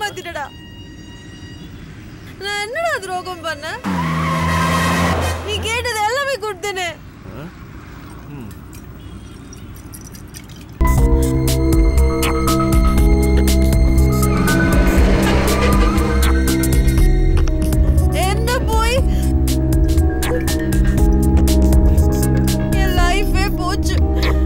ஏமாத்திட்டடா நான் என்னடா துரோகம் பண்ண நீ கேட்டது எல்லாமே கொடுத்தேனே என்ன போய் என் லைஃபே போச்சு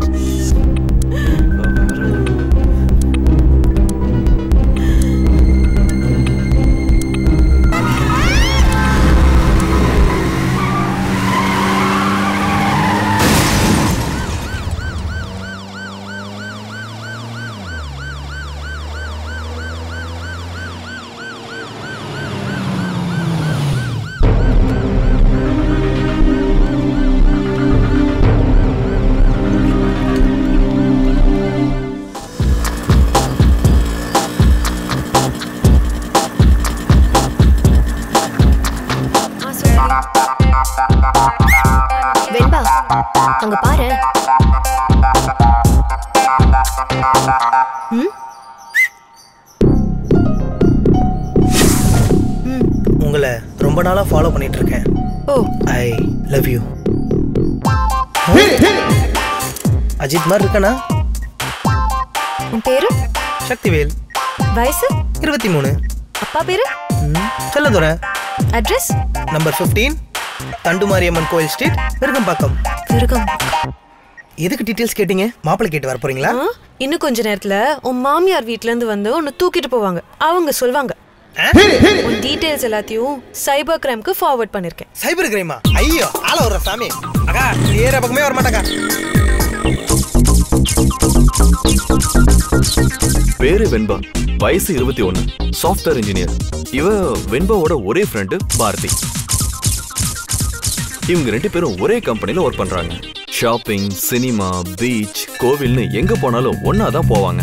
வெண்பா அங்க பாரு ம்? உங்களை ரொம்ப நாளா ஃபாலோ பண்ணிட்டு இருக்கேன் oh I love you Ajith மாதிரி இருக்கனா உன் பேரு சக்திவேல் வயசு இருபத்தி மூணு அப்பா பேரு Chelladurai address number fifteen Thandumariamman கோயில் ஸ்ட்ரீட் விருகம்பாக்கம் விருகம் எதுக்கு டீட்டெயில்ஸ் கேட்டீங்க மாப்பிள்ளை கேட்டு வர போறீங்களா ஆ, இன்னும் கொஞ்ச நேரத்துல உன் மாமியார் வீட்ல இருந்து வந்து உன்னை தூக்கிட்டு போவாங்க அவங்க சொல்வாங்க உன் டீடைல்ஸ் எல்லாத்தையும் சைபர் கிரைம்க்கு ஃபார்வர்ட் பண்ணிருக்கேன் சைபர் கிரைமா ஐயோ ஆள வர்ற சாமி அக்கா ஏற பக்கமே வர மாட்டாக்கா பேரு வெண்பா வயசு இருபத்தி ஒன்னு சாஃப்ட்வேர் இன்ஜினியர் இவ வெண்பாவோட ஒரே ஃப்ரெண்டு பாரதி இவங்க ரெண்டு பேரும் ஒரே கம்பெனில ஒர்க் பண்றாங்க ஷாப்பிங் சினிமா பீச் கோவில்னு எங்க போனாலும் ஒன்னா தான் போவாங்க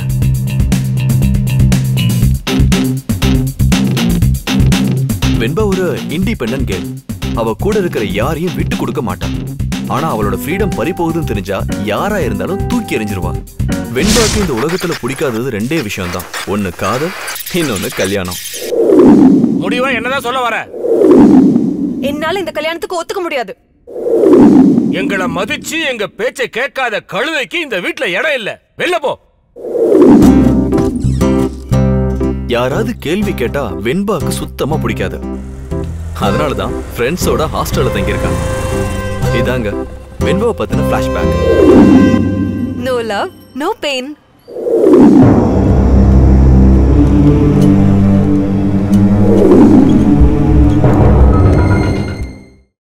வெண்பா ஒரு இண்டிபெண்டன்ட் கேர்ள் அவ கூட இருக்கிற யாரையும் விட்டு கொடுக்க மாட்டா ஆனா அவளோட ஃப்ரீடம் பறி போகுதுன்னு தெரிஞ்சா யாரா இருந்தாலும் தூக்கி எறிஞ்சிருவா வெண்பாக்கு இந்த உலகத்துல பிடிக்காதது ரெண்டே விஷயம்தான் ஒன்னு காதல் இன்னொன்னு கல்யாணம் முடிவா என்னதான் சொல்ல வர என்னால இந்த கல்யாணத்துக்கு ஒத்துக்க முடியாது எங்களை மதிச்சு எங்க பேச்சை கேட்காத கழுதைக்கு இந்த வீட்ல இடம் இல்ல வெளில போ யாராவது கேள்வி கேட்டா வெண்பாக்கு சுத்தமா பிடிக்காது அதனாலதான் ஃப்ரெண்ட்ஸோட ஹாஸ்டல்ல தங்கியிருக்காங்க இதாங்க வெண்பாவை பத்தின flashback no love no pain